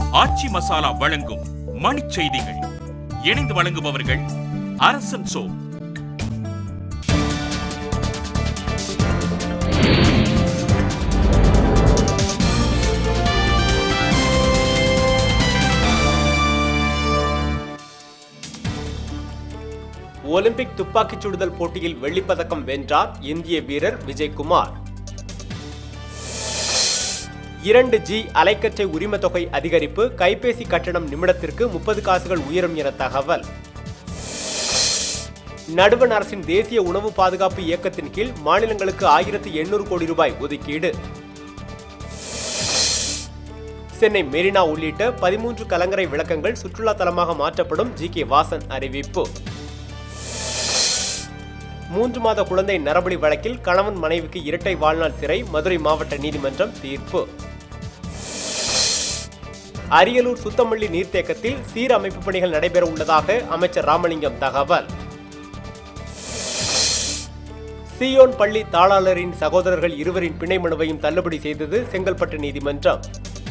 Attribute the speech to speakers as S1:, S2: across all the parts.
S1: ஆச்சி மசாலா வழங்கும் மணிச் செய்திகள் இணைந்து வழங்குபவர்கள் அரசன் சோ
S2: ஒலிம்பிக் துப்பாக்கிச் சுடுதல் போட்டியில் வெள்ளிப்பதக்கம் வென்றார் இந்திய வீரர் விஜய்குமார் இரண்டு ஜி அலைக்கற்றை உரிம தொகை அதிகரிப்பு கைபேசி கட்டணம் நிமிடத்திற்கு முப்பது காசுகள் உயரும் என தகவல் நடுவண் அரசின் தேசிய உணவு பாதுகாப்பு இயக்கத்தின் கீழ் மாநிலங்களுக்கு ஆயிரத்து எண்ணூறு கோடி ரூபாய் ஒதுக்கீடு சென்னை மெரினா உள்ளிட்ட பதிமூன்று கலங்கரை விளக்கங்கள் சுற்றுலா தலமாக மாற்றப்படும் ஜி கே வாசன் அறிவிப்பு மூன்று மாத குழந்தை நரபலி வழக்கில் கணவன் மனைவிக்கு இரட்டை வாழ்நாள் சிறை மதுரை மாவட்ட நீதிமன்றம் தீர்ப்பு அரியலூர் சுத்தமல்லி நீர்த்தேக்கத்தில் சீரமைப்பு பணிகள் நடைபெற உள்ளதாக அமைச்சர் ராமலிங்கம் தகவல் சியோன் பள்ளி தாளாளரின் சகோதரர்கள் இருவரின் பிணை மனுவையும் தள்ளுபடி செய்தது செங்கல்பட்டு நீதிமன்றம்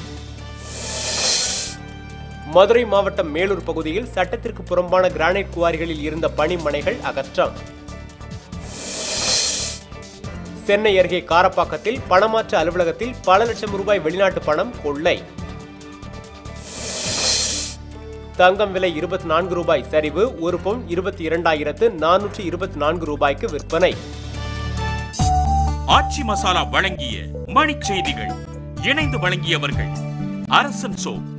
S2: மதுரை மாவட்டம் மேலூர் பகுதியில் சட்டத்திற்கு புறம்பான கிரானைட் குவாரிகளில் இருந்த பணிமனைகள் அகற்றம் சென்னை அருகே காரப்பாக்கத்தில் பணமாற்று அலுவலகத்தில் பல லட்சம் ரூபாய் வெளிநாட்டு பணம் கொள்ளை தங்கம் விலை இருபத்தி நான்கு ரூபாய் சரிவு ஒரு பவுன் இருபத்தி இரண்டாயிரத்து நானூற்று இருபத்தி நான்கு ரூபாய்க்கு விற்பனை
S1: ஆச்சி மசாலா வழங்கிய மணிச் செய்திகள் இணைந்து வழங்கியவர்கள் அரசன் சோ